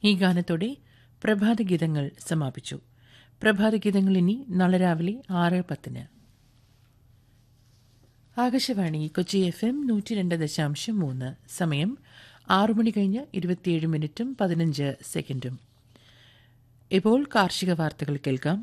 ഈ ഗാനത്തോടെ പ്രഭാതഗീതങ്ങൾ സമാപിച്ചു പ്രഭാതഗീതങ്ങൾ ഇനി നാളെ രാവിലെ ആറ് പത്തിന് ആകാശവാണി കൊച്ചി എഫ് എം നൂറ്റി രണ്ട് ദശാംശം മൂന്ന് സമയം ആറു മണി കഴിഞ്ഞ് ഇരുപത്തിയേഴ് മിനിറ്റും പതിനഞ്ച് സെക്കൻഡും ഇപ്പോൾ കാർഷിക വാർത്തകൾ കേൾക്കാം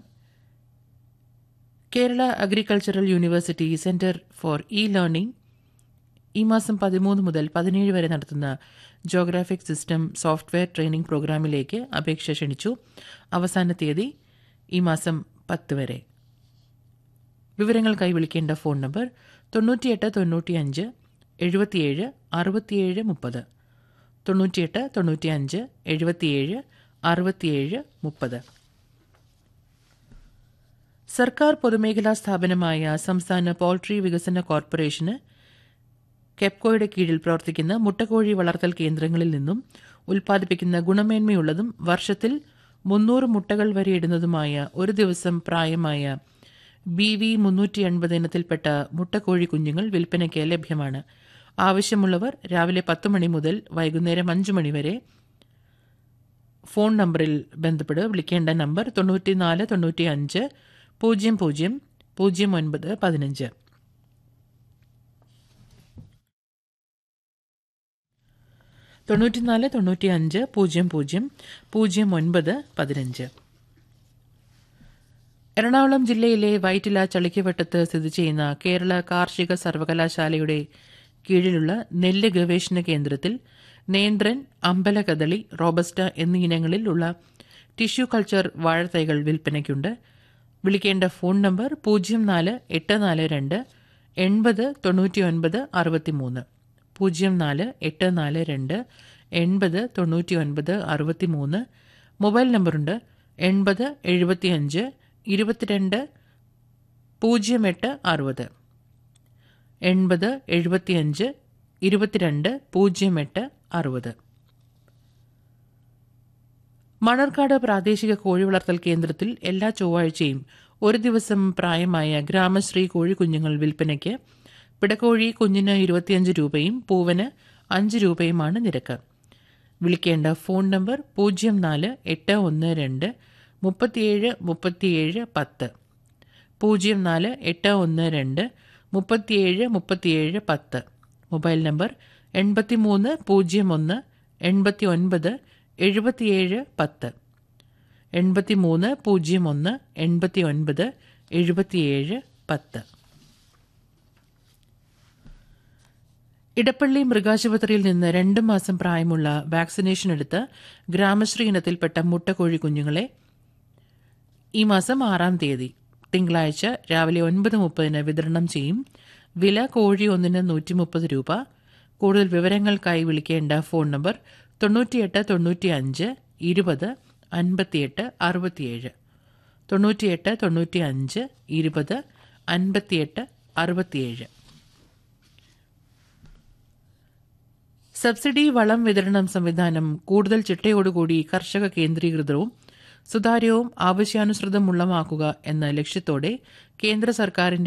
Kerala agricultural university centre for e learning ഈ മാസം പതിമൂന്ന് മുതൽ പതിനേഴ് വരെ നടത്തുന്ന ജോഗ്രാഫിക് സിസ്റ്റം സോഫ്റ്റ്വെയർ ട്രെയിനിംഗ് പ്രോഗ്രാമിലേക്ക് അപേക്ഷ ക്ഷണിച്ചു അവസാന തീയതി ഈ മാസം പത്ത് വരെ വിവരങ്ങൾക്കായി വിളിക്കേണ്ട ഫോൺ നമ്പർ തൊണ്ണൂറ്റിയെട്ട് തൊണ്ണൂറ്റിയഞ്ച് എഴുപത്തിയേഴ് അറുപത്തിയേഴ് മുപ്പത് തൊണ്ണൂറ്റിയെട്ട് തൊണ്ണൂറ്റിയഞ്ച് എഴുപത്തിയേഴ് അറുപത്തിയേഴ് മുപ്പത് സർക്കാർ പൊതുമേഖലാ സ്ഥാപനമായ സംസ്ഥാന പോൾട്രി വികസന കോർപ്പറേഷന് കെപ്കോയുടെ കീഴിൽ പ്രവർത്തിക്കുന്ന മുട്ടക്കോഴി വളർത്തൽ കേന്ദ്രങ്ങളിൽ നിന്നും ഉൽപ്പാദിപ്പിക്കുന്ന ഗുണമേന്മയുള്ളതും വർഷത്തിൽ മുന്നൂറ് മുട്ടകൾ വരെ ഇടുന്നതുമായ ഒരു ദിവസം പ്രായമായ ബി വി മുന്നൂറ്റി എൺപത് ഇനത്തിൽപ്പെട്ട മുട്ടക്കോഴി കുഞ്ഞുങ്ങൾ വിൽപ്പനയ്ക്ക് ലഭ്യമാണ് ആവശ്യമുള്ളവർ രാവിലെ പത്ത് മണി മുതൽ വൈകുന്നേരം അഞ്ച് മണി വരെ ഫോൺ നമ്പറിൽ ബന്ധപ്പെടുക വിളിക്കേണ്ട നമ്പർ തൊണ്ണൂറ്റിനാല് തൊണ്ണൂറ്റി അഞ്ച് പൂജ്യം പൂജ്യം പൂജ്യം ഒൻപത് പതിനഞ്ച് തൊണ്ണൂറ്റിനാല് തൊണ്ണൂറ്റി അഞ്ച് പൂജ്യം പൂജ്യം പൂജ്യം ഒൻപത് പതിനഞ്ച് എറണാകുളം ജില്ലയിലെ വൈറ്റില ചളിക്കവട്ടത്ത് സ്ഥിതി ചെയ്യുന്ന കേരള കാർഷിക സർവകലാശാലയുടെ കീഴിലുള്ള നെല്ല് ഗവേഷണ കേന്ദ്രത്തിൽ നേന്ത്രൻ അമ്പലകദളി റോബസ്റ്റ എന്നീ ഇനങ്ങളിൽ ഉള്ള ടിഷ്യൂ കൾച്ചർ വാഴത്തൈകൾ വിൽപ്പനയ്ക്കുണ്ട് വിളിക്കേണ്ട ഫോൺ നമ്പർ പൂജ്യം നാല് എട്ട് നാല് രണ്ട് എൺപത് തൊണ്ണൂറ്റി ഒൻപത് അറുപത്തിമൂന്ന് പൂജ്യം നാല് എട്ട് നാല് രണ്ട് എൺപത് തൊണ്ണൂറ്റി ഒൻപത് അറുപത്തിമൂന്ന് മൊബൈൽ നമ്പറുണ്ട് എൺപത് എഴുപത്തിയഞ്ച് ഇരുപത്തിരണ്ട് പൂജ്യം എട്ട് അറുപത് എൺപത് എഴുപത്തിയഞ്ച് ഇരുപത്തിരണ്ട് പൂജ്യം എട്ട് അറുപത് മണർക്കാട് പ്രാദേശിക കോഴി വളർത്തൽ കേന്ദ്രത്തിൽ എല്ലാ ചൊവ്വാഴ്ചയും ഒരു ദിവസം പ്രായമായ ഗ്രാമശ്രീ കോഴിക്കുഞ്ഞുങ്ങൾ വിൽപ്പനയ്ക്ക് പിടക്കോഴി കുഞ്ഞിന് ഇരുപത്തിയഞ്ച് രൂപയും പൂവന് അഞ്ച് രൂപയുമാണ് നിരക്ക് വിളിക്കേണ്ട ഫോൺ നമ്പർ പൂജ്യം നാല് എട്ട് ഒന്ന് രണ്ട് മുപ്പത്തിയേഴ് മുപ്പത്തിയേഴ് പത്ത് പൂജ്യം നാല് എട്ട് ഒന്ന് രണ്ട് മുപ്പത്തിയേഴ് മുപ്പത്തിയേഴ് പത്ത് മൊബൈൽ നമ്പർ എൺപത്തി മൂന്ന് പൂജ്യം ഒന്ന് എൺപത്തി ഒൻപത് എഴുപത്തിയേഴ് പത്ത് എൺപത്തി മൂന്ന് പൂജ്യം ഒന്ന് എൺപത്തി ഒൻപത് എഴുപത്തിയേഴ് പത്ത് ഇടപ്പള്ളി മൃഗാശുപത്രിയിൽ നിന്ന് രണ്ട് മാസം പ്രായമുള്ള വാക്സിനേഷൻ എടുത്ത് ഗ്രാമശ്രീ ഇനത്തിൽപ്പെട്ട മുട്ടക്കോഴി കുഞ്ഞുങ്ങളെ ഈ മാസം ആറാം തീയതി തിങ്കളാഴ്ച രാവിലെ ഒൻപത് മുപ്പതിന് വിതരണം ചെയ്യും വില കോഴി ഒന്നിന് നൂറ്റി മുപ്പത് രൂപ കൂടുതൽ വിവരങ്ങൾക്കായി വിളിക്കേണ്ട ഫോൺ നമ്പർ തൊണ്ണൂറ്റിയെട്ട് തൊണ്ണൂറ്റി അഞ്ച് ഇരുപത് അൻപത്തിയെട്ട് അറുപത്തിയേഴ് തൊണ്ണൂറ്റിയെട്ട് തൊണ്ണൂറ്റി അഞ്ച് ഇരുപത് അൻപത്തിയെട്ട് അറുപത്തിയേഴ് സബ്സിഡി വളം വിതരണം സംവിധാനം കൂടുതൽ ചിട്ടയോടുകൂടി കർഷക കേന്ദ്രീകൃതവും സുതാര്യവും ആവശ്യാനുസൃതമുള്ളമാക്കുക എന്ന ലക്ഷ്യത്തോടെ കേന്ദ്ര സർക്കാരിന്റെ